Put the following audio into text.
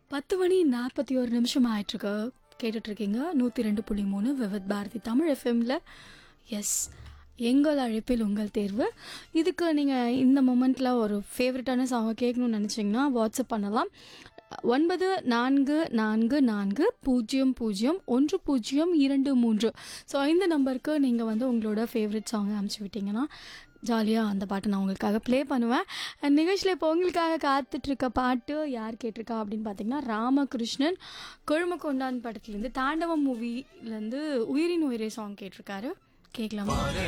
பத்து மணி நாற்பத்தி ஒரு நிமிஷம் ஆயிட்டுருக்கு கேட்டுட்ருக்கீங்க நூற்றி ரெண்டு புள்ளி மூணு விவத் பாரதி தமிழ் எஃப்எம்ல எஸ் எங்கள் அழைப்பில் உங்கள் தேர்வு இதுக்கு நீங்கள் இந்த மொமெண்ட்டில் ஒரு ஃபேவரட்டான சாங்கை கேட்கணும்னு நினச்சிங்கன்னா வாட்ஸ்அப் பண்ணலாம் ஒன்பது நான்கு நான்கு நான்கு பூஜ்ஜியம் பூஜ்ஜியம் ஒன்று பூஜ்ஜியம் இரண்டு மூன்று ஸோ இந்த நம்பருக்கு நீங்கள் வந்து உங்களோட ஃபேவரட் சாங்கை அனுப்பிச்சி விட்டீங்கன்னா ஜாலியாக அந்த பாட்டை நான் உங்களுக்காக ப்ளே பண்ணுவேன் அண்ட் நிகழ்ச்சியில் இப்போ உங்களுக்காக காத்துட்ருக்க பாட்டு யார் கேட்டிருக்கா அப்படின்னு பார்த்தீங்கன்னா ராமகிருஷ்ணன் கொழுமக்கொண்டான் படத்துலேருந்து தாண்டவம் மூவிலேருந்து உயிரின் உயிரே சாங் கேட்டிருக்காரு கேட்கலாமா